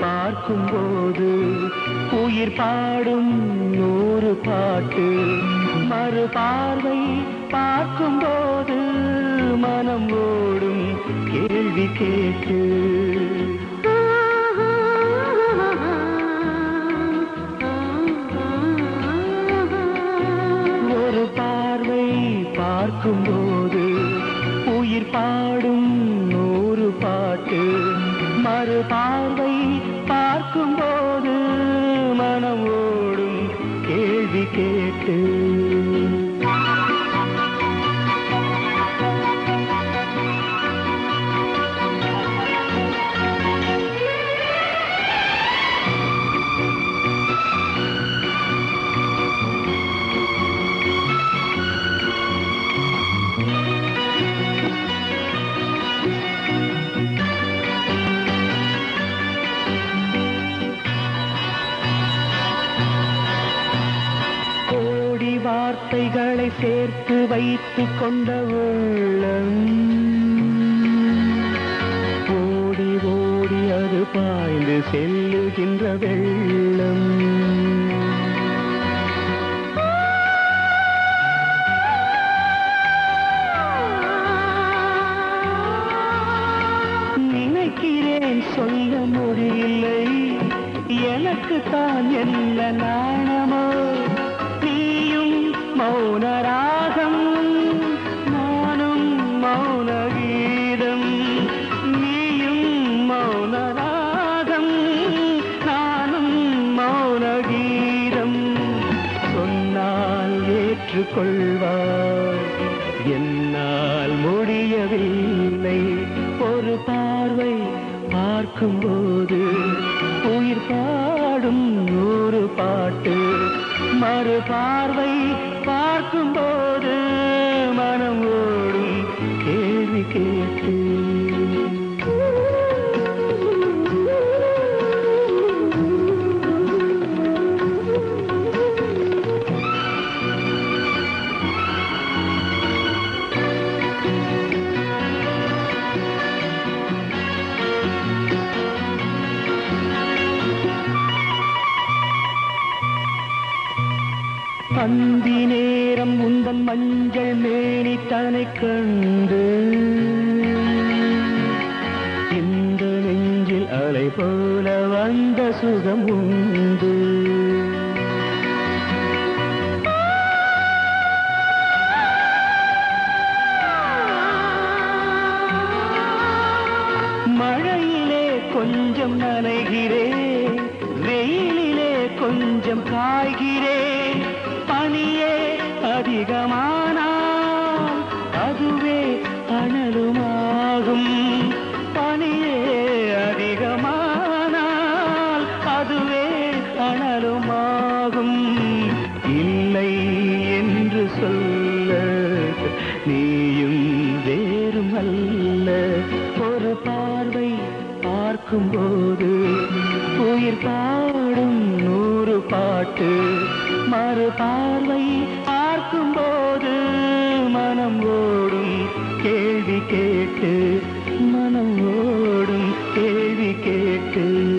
பார்க்கும்போது உயிர் பாடும் நூறு பாட்டு மறு பார்வை பார்க்கும்போது மனம் ஓடும் கேள்வி கேட்டு ஒரு பார்வை பார்க்கும்போது உயிர் பாடும் நூறு பாட்டு மறு பார்வை பார்க்கும்போது மனம் ஓடும் கேள்வி கேட்டு கோடி வார்த்தைகளை சேர்த்து வைத்துக் கொண்ட உள்ளம் ஓடி ஓடி அது பாய்ந்து செல்லுகின்ற வெள்ளம் நினைக்கிறேன் சொல்ல முடியலை எனக்கு தான் என்ன நாணமோ நீயும் மௌன ராகம் நானும் மௌன கீதம் நீயும் மௌன ராகம் நானும் மௌன கீதம் சொன்னால் ஏற்றுக்கொள்வார் என்னால் முடியவில்லை ஒரு பார்வை பார்க்கும்போது உயிர் பாடும் நூறு பாட்டு மறு பார்வை பார்க்கும்போது மனம் ஓடும் கேள்வி கேட்டு அந்தி நேரம் உந்தன் மஞ்சள் மேனி தனை கண்டு இந்த நெஞ்சில் அலை போல வந்த சுகம் உண்டு மழையிலே கொஞ்சம் நனைகிறேன் வெயிலிலே கொஞ்சம் காய்கிறேன் பனியே அதிகமானால் அதுவே அனலுமாகும் பனியே அதிகமானால் அதுவே அனலுமாகும் இல்லை என்று சொல்ல நீயும் வேறும் அல்ல ஒரு பார்வை பார்க்கும்போது உயிர் பாடும் நூறு பாட்டு மறு பார்வை பார்க்கும்போது மனம் ஓடும் கேள்வி கேட்டு மனம் ஓடும் கேள்வி கேட்டு